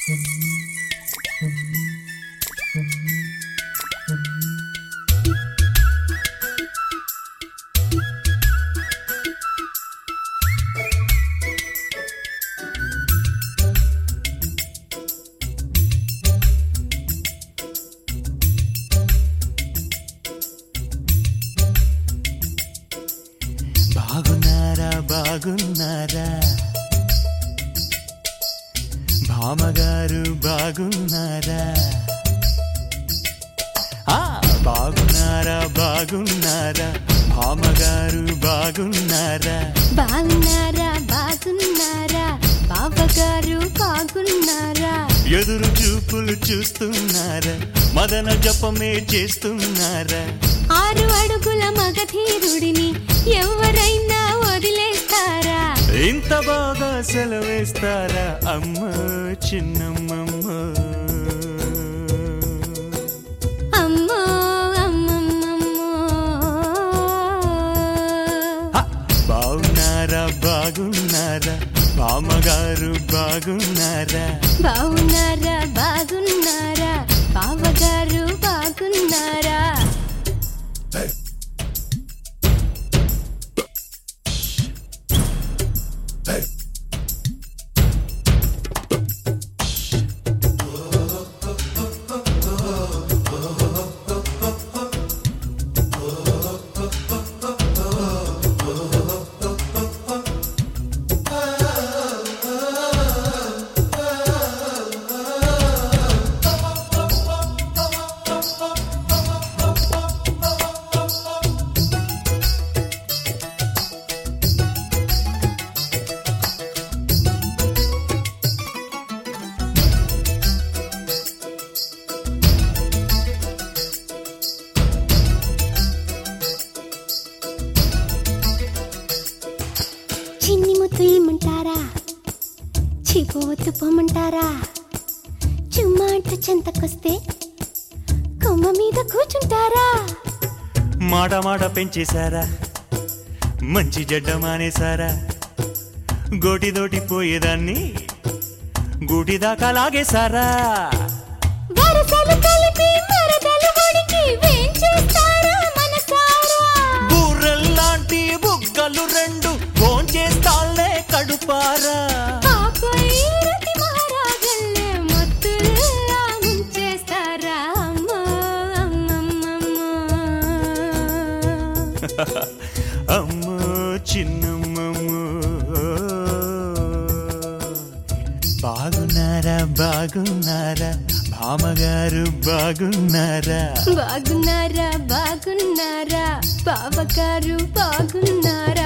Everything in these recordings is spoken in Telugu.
బాగున్నారా బాగున్నారా భామగారు బాగున్నారా ఆ, బాగున్నారా బాగున్నారా భామగారు బాగున్నారా బాగున్నారా బాగున్నారా బావగారు బాగున్నారా ఎదురు చూపులు చూస్తున్నారా మదన జపమే చేస్తున్నారా ఆరు అడుగుల మగధీరుడిని ఎవరైనా వదిలేస్తారా ఇంత బాగా సెలవేస్తారా అమ్మ చిన్నమ్మమ్మ అమ్మో అమ్మమ్మమ్మో హ! బాగున్నారా బాగున్నారా బామ్మగారు బాగున్నారా బాగున్నారా బాగున్నారా బావగారు బాగున్నారా చిన్ని ముత్తు ఇమ్మంటారా చిపోతు పొమ్మంటారా చుమ్మా అంటూ చెంతకొస్తే కొమ్మ మీద కూర్చుంటారా మాట మాట పెంచేశారా మంచి జడ్డ మానేశారా గోటిదోటి పోయేదాన్ని గూటి దాకా లాగేశారా వరసలు కలిపి మరదలు ఒడికి వేంచేస్తారా మనసారా బూరెల్లాంటి బుగ్గలు రెండు ఫోన్ చేస్తాళ్లే కడుపారా ఆపై రతి మహారాజల్లే మత్తుల్లా ముంచేస్తారా అమ్మో అమ్మమ్మమ్మో అమ్మో చిన్నమ్మమ్మో బాగున్నారా బాగున్నారా భామగారు బాగున్నారా బాగున్నారా బాగున్నారా బావగారు బాగున్నారా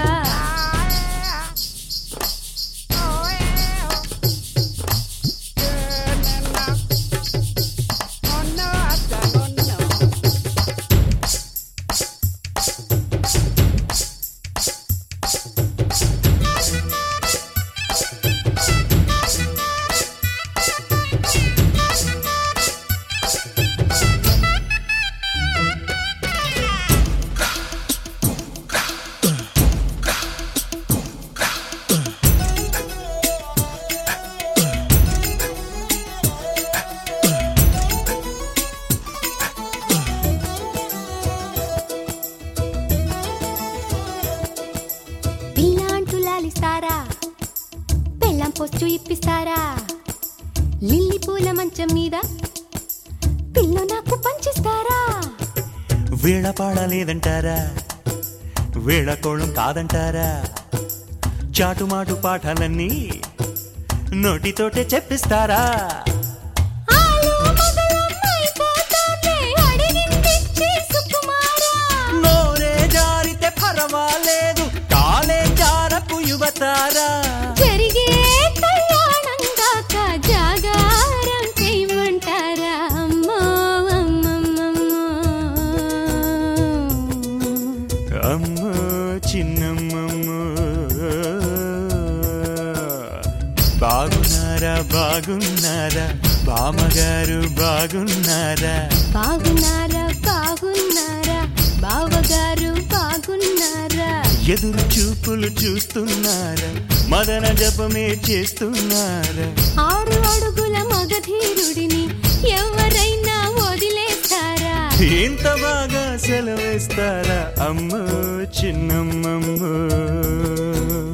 పిల్ల అంటూ లాలిస్తారా పెళ్ళం పొచ్చు ఇప్పిస్తారా లిల్లీ పూల మంచం మీద పిల్ల నాకు పంచిస్తారా వీళ్ళ పాడలేదంటారా వీళ్ళ కోళం కాదంటారా చాటుమాటు పాఠాలన్నీ నోటితోటే చెప్పిస్తారా ఆలు మగలమ్మైపోతానే అడిగిందిచ్చి సుకుమారా నోరే జారితే పర్వాలేదు కాలే జారపు యువతారా జరిగే కళ్యాణంగాక జాగారం చేయమంటారా అమ్మో అమ్మమ్మమ్మో అమ్మో చిన్నమ్మమ్మో బాగున్నారా బాగున్నారా బామ్మగారు బాగున్నారా బాగున్నారా బాగున్నారా బావగారు బాగున్నారా ఎదురు చూపులు చూస్తున్నారా మదన జపమే చేస్తున్నారా ఆరు అడుగుల మగ ప్రియుడిని ఎవరైనా వదిలేస్తారా ఇంత బాగా సెలవేస్తారా అమ్మో చిన్నమ్మమ్మో